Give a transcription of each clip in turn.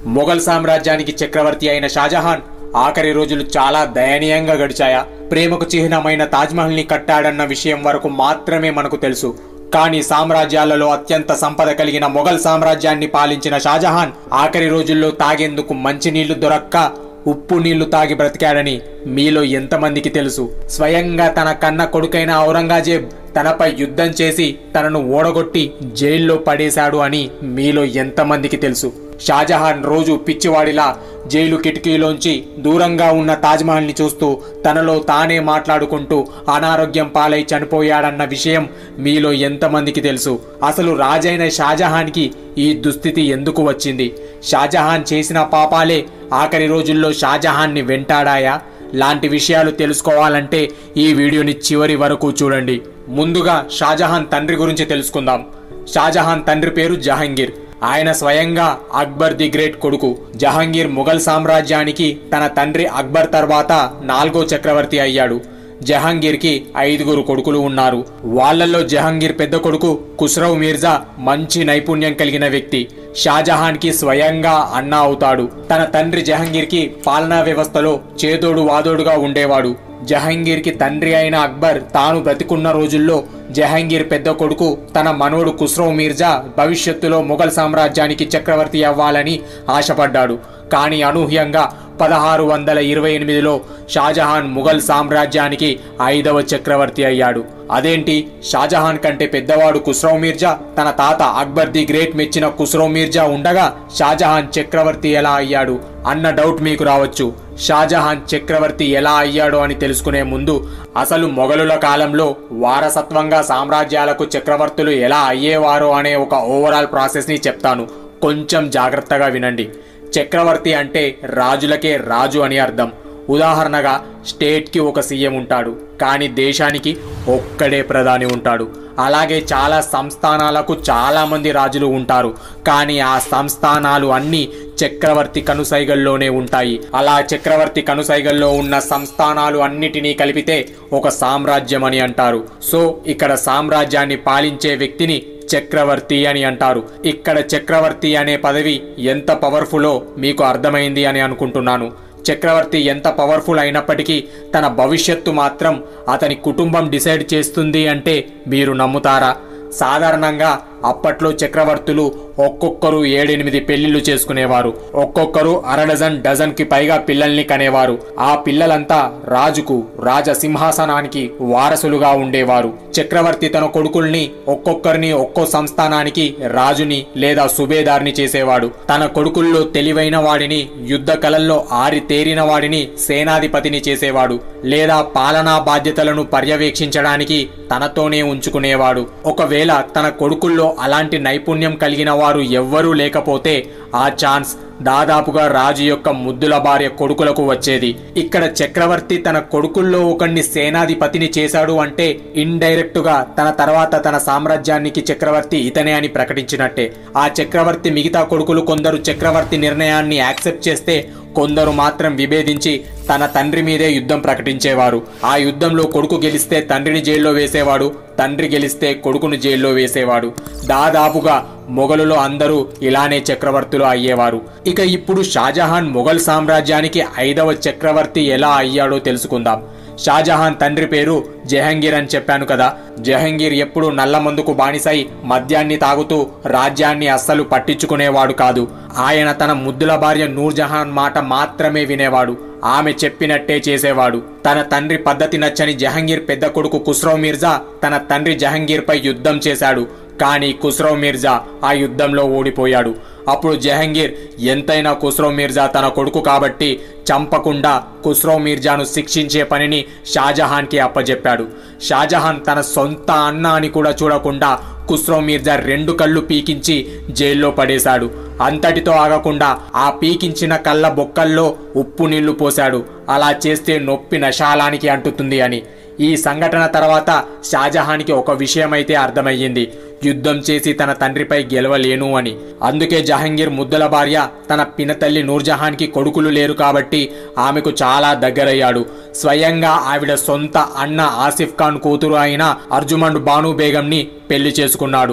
మొఘల్ సామ్రాజ్యానికి చక్రవర్తి అయిన షాజహాన్ ఆఖరి రోజులు చాలా దయనీయంగా గడిచాయా ప్రేమకు చిహ్నమైన తాజ్మహల్ ని కట్టాడన్న విషయం వరకు మాత్రమే మనకు తెలుసు కానీ సామ్రాజ్యాలలో అత్యంత సంపద కలిగిన మొఘల్ సామ్రాజ్యాన్ని పాలించిన షాజహాన్ ఆఖరి రోజుల్లో తాగేందుకు మంచినీళ్లు దొరక్క ఉప్పు నీళ్లు తాగి బ్రతికాడని మీలో ఎంతమందికి తెలుసు స్వయంగా తన కన్న కొడుకైన ఔరంగజేబ్ తనపై యుద్ధం చేసి తనను ఓడగొట్టి జైల్లో పడేశాడు అని మీలో ఎంతమందికి తెలుసు షాజహాన్ రోజు పిచ్చివాడిలా జైలు కిటికీలోంచి దూరంగా ఉన్న తాజ్మహల్ని చూస్తూ తనలో తానే మాట్లాడుకుంటూ అనారోగ్యం పాలై చనిపోయాడన్న విషయం మీలో ఎంతమందికి తెలుసు అసలు రాజైన షాజహాన్కి ఈ దుస్థితి ఎందుకు వచ్చింది షాజహాన్ చేసిన పాపాలే ఆఖరి రోజుల్లో షాజహాన్ని వెంటాడాయా లాంటి విషయాలు తెలుసుకోవాలంటే ఈ వీడియోని చివరి వరకు చూడండి ముందుగా షాజహాన్ తండ్రి గురించి తెలుసుకుందాం షాజహాన్ తండ్రి పేరు జహంగీర్ ఆయన స్వయంగా అక్బర్ ది గ్రేట్ కొడుకు జహంగీర్ ముఘల్ సామ్రాజ్యానికి తన తండ్రి అక్బర్ తర్వాత నాలుగో చక్రవర్తి అయ్యాడు జహాంగీర్కి ఐదుగురు కొడుకులు ఉన్నారు వాళ్ళల్లో జహాంగీర్ పెద్ద కొడుకు ఖుస్రవ్ మీర్జా మంచి నైపుణ్యం కలిగిన వ్యక్తి షాజహాన్కి స్వయంగా అన్న అవుతాడు తన తండ్రి జహంగీర్కి పాలనా వ్యవస్థలో చేదోడు వాదోడుగా ఉండేవాడు జహంగీర్కి తండ్రి అయిన అక్బర్ తాను బ్రతికున్న రోజుల్లో జహంగీర్ పెద్ద కొడుకు తన మనవడు ఖుస్రవ్ మీర్జా భవిష్యత్తులో మొఘల్ సామ్రాజ్యానికి చక్రవర్తి అవ్వాలని ఆశపడ్డాడు కానీ అనూహ్యంగా పదహారు వందల ఇరవై ఎనిమిదిలో షాజహాన్ ముఘల్ సామ్రాజ్యానికి ఐదవ చక్రవర్తి అయ్యాడు అదేంటి షాజహాన్ కంటే పెద్దవాడు ఖుస్రవ్ మీర్జా తన తాత అక్బర్ ది గ్రేట్ మెచ్చిన ఖుస్రవ్ మీర్జా ఉండగా షాజహాన్ చక్రవర్తి ఎలా అయ్యాడు అన్న డౌట్ మీకు రావచ్చు షాజహాన్ చక్రవర్తి ఎలా అయ్యాడో అని తెలుసుకునే ముందు అసలు మొఘలుల కాలంలో వారసత్వంగా సామ్రాజ్యాలకు చక్రవర్తులు ఎలా అయ్యేవారో అనే ఒక ఓవరాల్ ప్రాసెస్ ని చెప్తాను కొంచెం జాగ్రత్తగా వినండి చక్రవర్తి అంటే రాజులకే రాజు అని అర్థం ఉదాహరణగా స్టేట్కి ఒక సీఎం ఉంటాడు కానీ దేశానికి ఒక్కడే ప్రధాని ఉంటాడు అలాగే చాలా సంస్థానాలకు చాలా మంది రాజులు ఉంటారు కానీ ఆ సంస్థానాలు అన్నీ చక్రవర్తి కనుసైగల్లోనే ఉంటాయి అలా చక్రవర్తి కనుసైగల్లో ఉన్న సంస్థానాలు అన్నిటినీ కలిపితే ఒక సామ్రాజ్యం అని అంటారు సో ఇక్కడ సామ్రాజ్యాన్ని పాలించే వ్యక్తిని చక్రవర్తి అని అంటారు ఇక్కడ చక్రవర్తి అనే పదవి ఎంత పవర్ఫుల్లో మీకు అర్థమైంది అని అనుకుంటున్నాను చక్రవర్తి ఎంత పవర్ఫుల్ అయినప్పటికీ తన భవిష్యత్తు మాత్రం అతని కుటుంబం డిసైడ్ చేస్తుంది అంటే మీరు నమ్ముతారా సాధారణంగా అప్పట్లో చక్రవర్తులు ఒక్కొక్కరు ఏడెనిమిది పెళ్లిళ్లు చేసుకునేవారు ఒక్కొక్కరు అర డజన్ డజన్ కి పైగా పిల్లల్ని కనేవారు ఆ పిల్లలంతా రాజుకు రాజ సింహాసనానికి వారసులుగా ఉండేవారు చక్రవర్తి తన కొడుకుల్ని ఒక్కొక్కరిని ఒక్కో సంస్థానానికి రాజుని లేదా సుబేదార్ని చేసేవాడు తన కొడుకుల్లో తెలివైన వాడిని యుద్ధ కళల్లో ఆరి తేరిన వాడిని సేనాధిపతిని చేసేవాడు లేదా పాలనా బాధ్యతలను పర్యవేక్షించడానికి తనతోనే ఉంచుకునేవాడు ఒకవేళ తన కొడుకుల్లో అలాంటి నైపుణ్యం కలిగిన వారు ఎవ్వరూ లేకపోతే ఆ ఛాన్స్ దాదాపుగా రాజు యొక్క ముద్దుల భార్య కొడుకులకు వచ్చేది ఇక్కడ చక్రవర్తి తన కొడుకుల్లో ఒకడిని సేనాధిపతిని చేశాడు అంటే ఇండైరెక్ట్ గా తన తర్వాత తన సామ్రాజ్యానికి చక్రవర్తి ఇతనే అని ప్రకటించినట్టే ఆ చక్రవర్తి మిగతా కొడుకులు కొందరు చక్రవర్తి నిర్ణయాన్ని యాక్సెప్ట్ చేస్తే కొందరు మాత్రం విభేదించి తన తండ్రి మీదే యుద్ధం ప్రకటించేవారు ఆ యుద్ధంలో కొడుకు గెలిస్తే తండ్రిని జైల్లో వేసేవాడు తండ్రి గెలిస్తే కొడుకును జైల్లో వేసేవాడు దాదాపుగా మొఘలులో అందరూ ఇలానే చక్రవర్తులు అయ్యేవారు ఇక ఇప్పుడు షాజహాన్ మొఘల్ సామ్రాజ్యానికి ఐదవ చక్రవర్తి ఎలా అయ్యాడో తెలుసుకుందాం షాజహాన్ తండ్రి పేరు జహంగీర్ అని చెప్పాను కదా జహంగీర్ ఎప్పుడు నల్ల మందుకు బానిసై మద్యాన్ని తాగుతూ రాజ్యాన్ని అస్సలు పట్టించుకునేవాడు కాదు ఆయన తన ముద్దుల భార్య నూర్జహాన్ మాట మాత్రమే వినేవాడు ఆమె చెప్పినట్టే చేసేవాడు తన తండ్రి పద్ధతి నచ్చని జహంగీర్ పెద్ద కొడుకు ఖుస్రవ్ మీర్జా తన తండ్రి జహంగీర్ పై యుద్ధం చేశాడు కానీ ఖుస్రవ్ మీర్జా ఆ యుద్ధంలో ఓడిపోయాడు అప్పుడు జహంగీర్ ఎంతైనా ఖుస్రవ్ మీర్జా తన కొడుకు కాబట్టి చంపకుండా ఖుస్రవ్ మీర్జాను శిక్షించే పనిని షాజహాన్కి అప్పజెప్పాడు షాజహాన్ తన సొంత అన్న అని కూడా చూడకుండా ఖుస్రవ్ మీర్జా రెండు కళ్ళు పీకించి జైల్లో పడేశాడు అంతటితో ఆగకుండా ఆ పీకించిన కళ్ళ బొక్కల్లో ఉప్పు నీళ్లు పోశాడు అలా చేస్తే నొప్పి నశాలానికి అంటుతుంది అని ఈ సంఘటన తర్వాత షాజహాన్కి ఒక విషయమైతే అర్థమయ్యింది యుద్ధం చేసి తన తండ్రిపై గెలవలేను అని అందుకే జహంగీర్ ముద్దల భార్య తన పినతల్లి నూర్జహాన్కి కొడుకులు లేరు కాబట్టి ఆమెకు చాలా దగ్గరయ్యాడు స్వయంగా ఆవిడ సొంత అన్న ఆసిఫ్ ఖాన్ కూతురు అయిన అర్జుమండ్ బాను బేగంని పెళ్లి చేసుకున్నాడు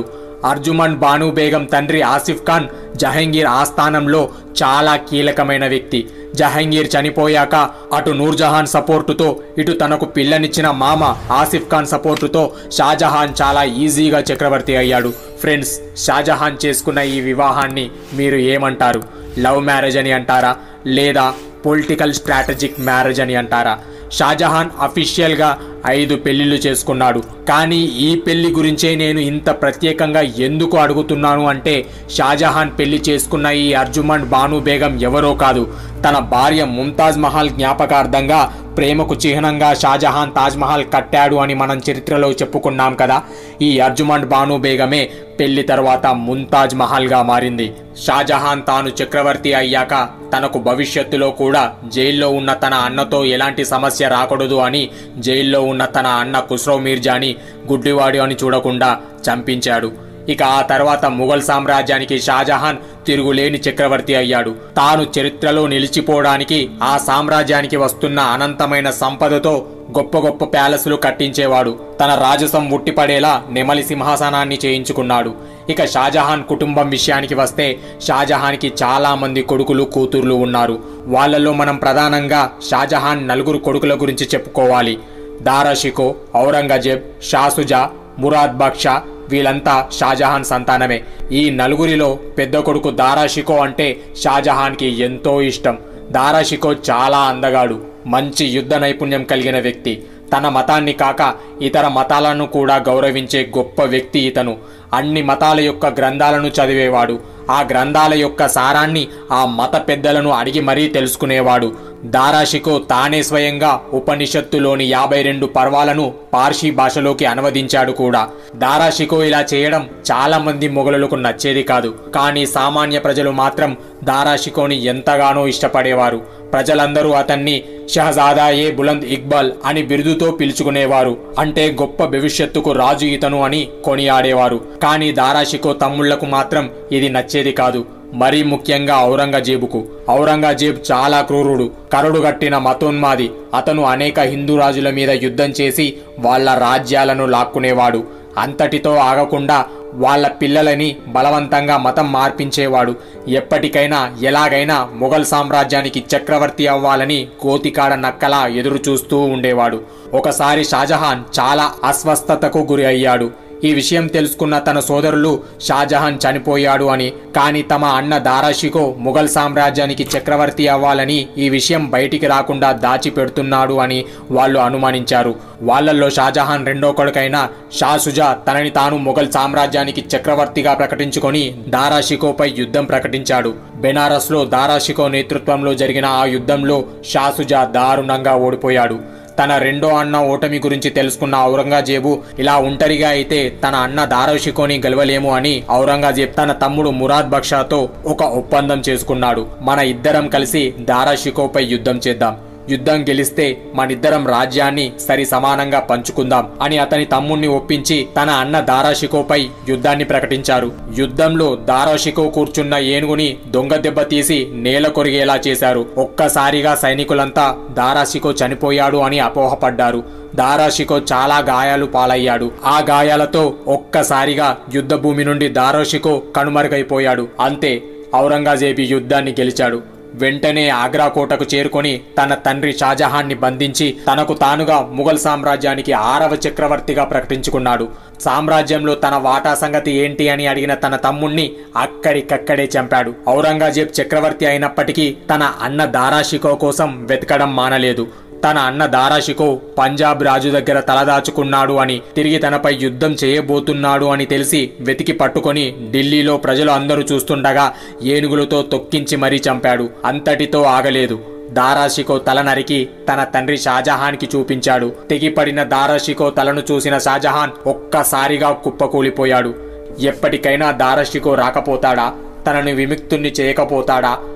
అర్జుమన్ బాను బేగం తండ్రి ఆసిఫ్ ఖాన్ జహంగీర్ ఆస్థానంలో చాలా కీలకమైన వ్యక్తి జహంగీర్ చనిపోయాక అటు నూర్జహాన్ సపోర్టుతో ఇటు తనకు పిల్లనిచ్చిన మామ ఆసిఫ్ ఖాన్ సపోర్టుతో షాజహాన్ చాలా ఈజీగా చక్రవర్తి అయ్యాడు ఫ్రెండ్స్ షాజహాన్ చేసుకున్న ఈ వివాహాన్ని మీరు ఏమంటారు లవ్ మ్యారేజ్ అని అంటారా లేదా పొలిటికల్ స్ట్రాటజిక్ మ్యారేజ్ అని అంటారా షాజహాన్ అఫీషియల్గా ఐదు పెళ్లిళ్ళు చేసుకున్నాడు కానీ ఈ పెళ్లి గురించే నేను ఇంత ప్రత్యేకంగా ఎందుకు అడుగుతున్నాను అంటే షాజహాన్ పెళ్లి చేసుకున్న ఈ అర్జుమన్ బాను బేగం ఎవరో కాదు తన భార్య ముంతాజ్ మహల్ జ్ఞాపకార్థంగా ప్రేమకు చిహ్నంగా షాజహాన్ తాజ్మహల్ కట్టాడు అని మనం చరిత్రలో చెప్పుకున్నాం కదా ఈ అర్జుమన్ బాను బేగమే పెళ్లి తర్వాత ముంతాజ్ మహల్గా మారింది షాజహాన్ తాను చక్రవర్తి అయ్యాక తనకు భవిష్యత్తులో కూడా జైల్లో ఉన్న తన అన్నతో ఎలాంటి సమస్య రాకూడదు అని జైల్లో ఉన్న తన అన్న ఖుస్రో మీర్జాని గుడ్డివాడు అని చూడకుండా చంపించాడు ఇక ఆ తర్వాత ముఘల్ సామ్రాజ్యానికి షాజహాన్ తిరుగులేని చక్రవర్తి అయ్యాడు తాను చరిత్రలో నిలిచిపోవడానికి ఆ సామ్రాజ్యానికి వస్తున్న అనంతమైన సంపదతో గొప్ప గొప్ప ప్యాలెస్లు కట్టించేవాడు తన రాజసం ఉట్టిపడేలా నెమలి సింహాసనాన్ని చేయించుకున్నాడు ఇక షాజహాన్ కుటుంబం విషయానికి వస్తే షాజహాన్కి చాలా మంది కొడుకులు కూతుర్లు ఉన్నారు వాళ్ళల్లో మనం ప్రధానంగా షాజహాన్ నలుగురు కొడుకుల గురించి చెప్పుకోవాలి దారాషికో ఔరంగజేబ్ షాసుజా మురాద్ బక్షా వీళ్ళంతా షాజహాన్ సంతానమే ఈ నలుగురిలో పెద్ద కొడుకు దారాషికో అంటే షాజహాన్కి ఎంతో ఇష్టం దారాషికో చాలా అందగాడు మంచి యుద్ధ నైపుణ్యం కలిగిన వ్యక్తి తన మతాన్ని కాక ఇతర మతాలను కూడా గౌరవించే గొప్ప వ్యక్తి ఇతను అన్ని మతాల యొక్క గ్రంథాలను చదివేవాడు ఆ గ్రంథాల యొక్క సారాన్ని ఆ మత పెద్దలను అడిగి మరీ తెలుసుకునేవాడు దారాషికో తానే స్వయంగా ఉపనిషత్తులోని యాభై రెండు పర్వాలను పార్షీ భాషలోకి అనువదించాడు కూడా దారాషికో ఇలా చేయడం చాలా మంది మొఘలులకు నచ్చేది కాదు కానీ సామాన్య ప్రజలు మాత్రం దారాషికోని ఎంతగానో ఇష్టపడేవారు ప్రజలందరూ అతన్ని షహజాదా ఏ బులంద్ ఇక్బాల్ అని బిరుదుతో పిలుచుకునేవారు అంటే గొప్ప భవిష్యత్తుకు రాజు ఇతను అని కొనియాడేవారు కానీ దారాషికో తమ్ముళ్లకు మాత్రం ఇది నచ్చేది కాదు మరీ ముఖ్యంగా ఔరంగజేబుకు ఔరంగజేబ్ చాలా క్రూరుడు కరడుగట్టిన మతోన్మాది అతను అనేక హిందూ రాజుల మీద యుద్ధం చేసి వాళ్ళ రాజ్యాలను లాక్కునేవాడు అంతటితో ఆగకుండా వాళ్ళ పిల్లలని బలవంతంగా మతం మార్పించేవాడు ఎప్పటికైనా ఎలాగైనా మొఘల్ సామ్రాజ్యానికి చక్రవర్తి అవ్వాలని కోతికాడ నక్కలా ఎదురు చూస్తూ ఉండేవాడు ఒకసారి షాజహాన్ చాలా అస్వస్థతకు గురి అయ్యాడు ఈ విషయం తెలుసుకున్న తన సోదరులు షాజహాన్ చనిపోయాడు అని కానీ తమ అన్న దారాషికో ముఘల్ సామ్రాజ్యానికి చక్రవర్తి అవ్వాలని ఈ విషయం బయటికి రాకుండా దాచిపెడుతున్నాడు అని వాళ్ళు అనుమానించారు వాళ్ళల్లో షాజహాన్ రెండో కొడుకైన షా సుజా తనని తాను ముఘల్ సామ్రాజ్యానికి చక్రవర్తిగా ప్రకటించుకొని దారాషికోపై యుద్ధం ప్రకటించాడు బెనారస్లో దారాషికో నేతృత్వంలో జరిగిన ఆ యుద్ధంలో షా సుజా దారుణంగా ఓడిపోయాడు తన రెండో అన్న ఓటమి గురించి తెలుసుకున్న ఔరంగజేబు ఇలా ఒంటరిగా అయితే తన అన్న దారాషికోని గెలవలేము అని ఔరంగజేబ్ తన తమ్ముడు మురాద్ బక్షాతో ఒక ఒప్పందం చేసుకున్నాడు మన ఇద్దరం కలిసి దారాషికోపై యుద్ధం చేద్దాం యుద్ధం గెలిస్తే మనిద్దరం రాజ్యాన్ని సరి సమానంగా పంచుకుందాం అని అతని తమ్ముణ్ణి ఒప్పించి తన అన్న దారాషికోపై యుద్ధాన్ని ప్రకటించారు యుద్ధంలో దారాషికో కూర్చున్న ఏనుగుని దొంగ దెబ్బ తీసి నేల కొరిగేలా చేశారు ఒక్కసారిగా సైనికులంతా దారాషికో చనిపోయాడు అని అపోహపడ్డారు దారాషికో చాలా గాయాలు పాలయ్యాడు ఆ గాయాలతో ఒక్కసారిగా యుద్ధ భూమి నుండి దారాషికో కనుమరుగైపోయాడు అంతే ఔరంగజేబీ యుద్ధాన్ని గెలిచాడు వెంటనే ఆగ్రా కోటకు చేరుకొని తన తండ్రి షాజహాన్ని బంధించి తనకు తానుగా ముఘల్ సామ్రాజ్యానికి ఆరవ చక్రవర్తిగా ప్రకటించుకున్నాడు సామ్రాజ్యంలో తన వాటా సంగతి ఏంటి అని అడిగిన తన తమ్ముణ్ణి అక్కడికక్కడే చంపాడు ఔరంగజేబ్ చక్రవర్తి అయినప్పటికీ తన అన్న దారాషికో కోసం వెతకడం మానలేదు తన అన్న దారాషికో పంజాబ్ రాజు దగ్గర తలదాచుకున్నాడు అని తిరిగి తనపై యుద్ధం చేయబోతున్నాడు అని తెలిసి వెతికి పట్టుకొని ఢిల్లీలో ప్రజలు అందరూ చూస్తుండగా ఏనుగులతో తొక్కించి మరీ చంపాడు అంతటితో ఆగలేదు దారాషికో తల నరికి తన తండ్రి షాజహాన్కి చూపించాడు తెగిపడిన దారాషికో తలను చూసిన షాజహాన్ ఒక్కసారిగా కుప్పకూలిపోయాడు ఎప్పటికైనా దారాషికో రాకపోతాడా తనను విముక్తుణ్ణి చేయకపోతాడా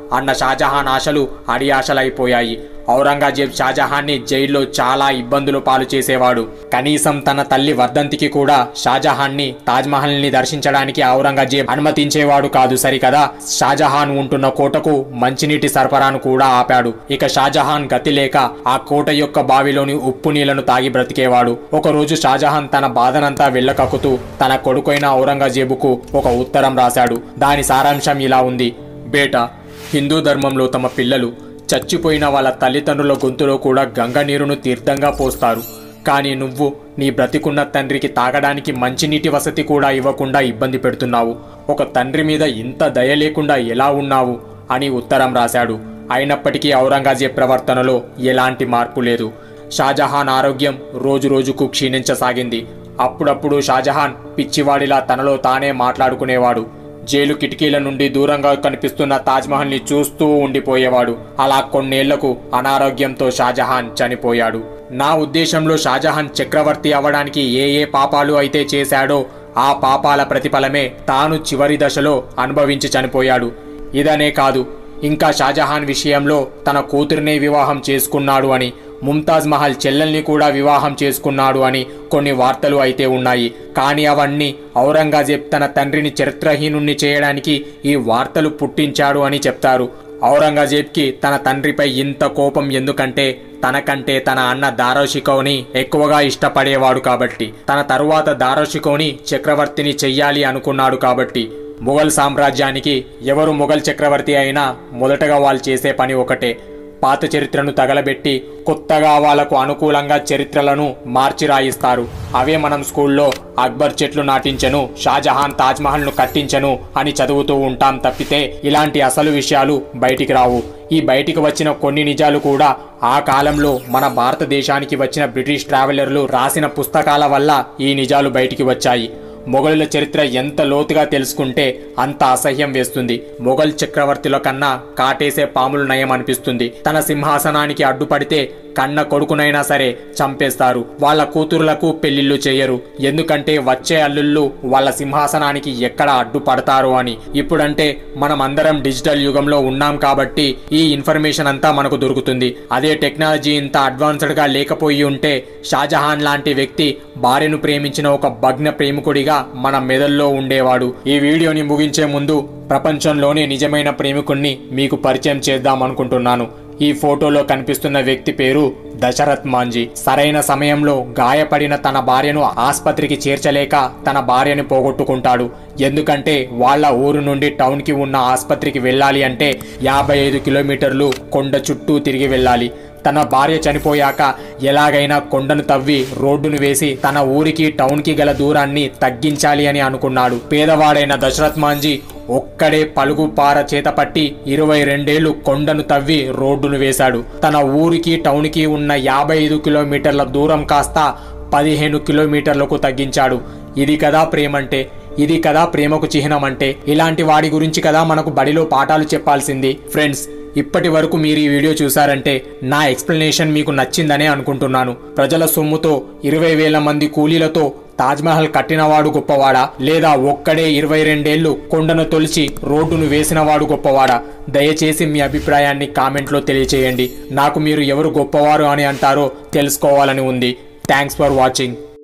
అన్న షాజహాన్ ఆశలు అడియాశలైపోయాయి ఔరంగజేబ్ షాజహాన్ని జైల్లో చాలా ఇబ్బందులు పాలు చేసేవాడు కనీసం తన తల్లి వర్ధంతికి కూడా షాజహాన్ని తాజ్మహల్ని దర్శించడానికి ఔరంగజేబ్ అనుమతించేవాడు కాదు సరికదా షాజహాన్ ఉంటున్న కోటకు మంచినీటి సరఫరాను కూడా ఆపాడు ఇక షాజహాన్ గతి లేక ఆ కోట యొక్క బావిలోని ఉప్పు నీళ్లను తాగి బ్రతికేవాడు ఒకరోజు షాజహాన్ తన బాధనంతా వెళ్ళకక్కుతూ తన కొడుకైన ఔరంగజేబుకు ఒక ఉత్తరం రాశాడు దాని సారాంశం ఇలా ఉంది బేటా హిందూ ధర్మంలో తమ పిల్లలు చచ్చిపోయిన వాళ్ళ తల్లిదండ్రుల గొంతులో కూడా గంగ నీరును తీర్థంగా పోస్తారు కానీ నువ్వు నీ బ్రతికున్న తండ్రికి తాగడానికి మంచినీటి వసతి కూడా ఇవ్వకుండా ఇబ్బంది పెడుతున్నావు ఒక తండ్రి మీద ఇంత దయ లేకుండా ఎలా ఉన్నావు అని ఉత్తరం రాశాడు అయినప్పటికీ ఔరంగజేబ్ ప్రవర్తనలో ఎలాంటి మార్పు లేదు షాజహాన్ ఆరోగ్యం రోజురోజుకు క్షీణించసాగింది అప్పుడప్పుడు షాజహాన్ పిచ్చివాడిలా తనలో తానే మాట్లాడుకునేవాడు జైలు కిటికీల నుండి దూరంగా కనిపిస్తున్న తాజ్మహల్ని చూస్తూ ఉండిపోయేవాడు అలా కొన్నేళ్లకు అనారోగ్యంతో షాజహాన్ చనిపోయాడు నా ఉద్దేశంలో షాజహాన్ చక్రవర్తి అవ్వడానికి ఏ ఏ పాపాలు అయితే చేశాడో ఆ పాపాల ప్రతిఫలమే తాను చివరి దశలో అనుభవించి చనిపోయాడు ఇదనే కాదు ఇంకా షాజహాన్ విషయంలో తన కూతురినే వివాహం చేసుకున్నాడు అని ముంతాజ్ మహల్ చెల్లెల్ని కూడా వివాహం చేసుకున్నాడు అని కొన్ని వార్తలు అయితే ఉన్నాయి కానీ అవన్నీ ఔరంగజేబ్ తన తండ్రిని చరిత్రహీనుణ్ణి చేయడానికి ఈ వార్తలు పుట్టించాడు అని చెప్తారు ఔరంగజేబ్కి తన తండ్రిపై ఇంత కోపం ఎందుకంటే తనకంటే తన అన్న దారోషికోని ఎక్కువగా ఇష్టపడేవాడు కాబట్టి తన తరువాత దారోషికోని చక్రవర్తిని చెయ్యాలి అనుకున్నాడు కాబట్టి ముఘల్ సామ్రాజ్యానికి ఎవరు ముఘల్ చక్రవర్తి అయినా మొదటగా వాళ్ళు చేసే పని ఒకటే పాత చరిత్రను తగలబెట్టి కొత్తగా వాళ్లకు అనుకూలంగా చరిత్రలను మార్చి రాయిస్తారు అవే మనం స్కూల్లో అక్బర్ చెట్లు నాటించెను షాజహాన్ తాజ్మహల్ను కట్టించెను అని చదువుతూ ఉంటాం తప్పితే ఇలాంటి అసలు విషయాలు బయటికి రావు ఈ బయటికి వచ్చిన కొన్ని నిజాలు కూడా ఆ కాలంలో మన భారతదేశానికి వచ్చిన బ్రిటిష్ ట్రావెలర్లు రాసిన పుస్తకాల వల్ల ఈ నిజాలు బయటికి వచ్చాయి మొఘలుల చరిత్ర ఎంత లోతుగా తెలుసుకుంటే అంత అసహ్యం వేస్తుంది మొఘల్ చక్రవర్తుల కన్నా కాటేసే పాములు నయం అనిపిస్తుంది తన సింహాసనానికి అడ్డుపడితే కన్న కొడుకునైనా సరే చంపేస్తారు వాళ్ళ కూతురులకు పెళ్లిళ్ళు చేయరు ఎందుకంటే వచ్చే అల్లుళ్ళు వాళ్ళ సింహాసనానికి ఎక్కడ అడ్డుపడతారు అని ఇప్పుడంటే మనం అందరం డిజిటల్ యుగంలో ఉన్నాం కాబట్టి ఈ ఇన్ఫర్మేషన్ అంతా మనకు దొరుకుతుంది అదే టెక్నాలజీ ఇంత అడ్వాన్స్డ్ గా లేకపోయి ఉంటే షాజహాన్ లాంటి వ్యక్తి భార్యను ప్రేమించిన ఒక భగ్న ప్రేమికుడిగా మన మెదల్లో ఉండేవాడు ఈ వీడియోని ముగించే ముందు ప్రపంచంలోనే నిజమైన ప్రేమికుణ్ణి మీకు పరిచయం చేద్దాం అనుకుంటున్నాను ఈ ఫోటోలో కనిపిస్తున్న వ్యక్తి పేరు దశరథ్ మాంజీ సరైన సమయంలో గాయపడిన తన భార్యను ఆస్పత్రికి చేర్చలేక తన భార్యని పోగొట్టుకుంటాడు ఎందుకంటే వాళ్ళ ఊరు నుండి టౌన్కి ఉన్న ఆస్పత్రికి వెళ్ళాలి అంటే యాభై ఐదు కిలోమీటర్లు కొండ చుట్టూ తిరిగి వెళ్ళాలి తన భార్య చనిపోయాక ఎలాగైనా కొండను తవ్వి రోడ్డును వేసి తన ఊరికి టౌన్కి గల దూరాన్ని తగ్గించాలి అని అనుకున్నాడు పేదవాడైన దశరథ్ మాంజీ ఒక్కడే పలుగు పార చేతపట్టి ఇరవై రెండేళ్లు కొండను తవ్వి రోడ్డును వేశాడు తన ఊరికి టౌన్కి ఉన్న యాభై ఐదు కిలోమీటర్ల దూరం కాస్త పదిహేను కిలోమీటర్లకు తగ్గించాడు ఇది కదా ప్రేమంటే ఇది కదా ప్రేమకు చిహ్నం అంటే ఇలాంటి వాడి గురించి కదా మనకు బడిలో పాఠాలు చెప్పాల్సింది ఫ్రెండ్స్ ఇప్పటి వరకు మీరు ఈ వీడియో చూసారంటే నా ఎక్స్ప్లెనేషన్ మీకు నచ్చిందనే అనుకుంటున్నాను ప్రజల సొమ్ముతో ఇరవై వేల మంది కూలీలతో తాజ్మహల్ కట్టినవాడు గొప్పవాడా లేదా ఒక్కడే ఇరవై రెండేళ్లు కొండను తొలిచి రోడ్డును వేసినవాడు గొప్పవాడా దయచేసి మీ అభిప్రాయాన్ని కామెంట్లో తెలియచేయండి నాకు మీరు ఎవరు గొప్పవారు అని అంటారో తెలుసుకోవాలని ఉంది థ్యాంక్స్ ఫర్ వాచింగ్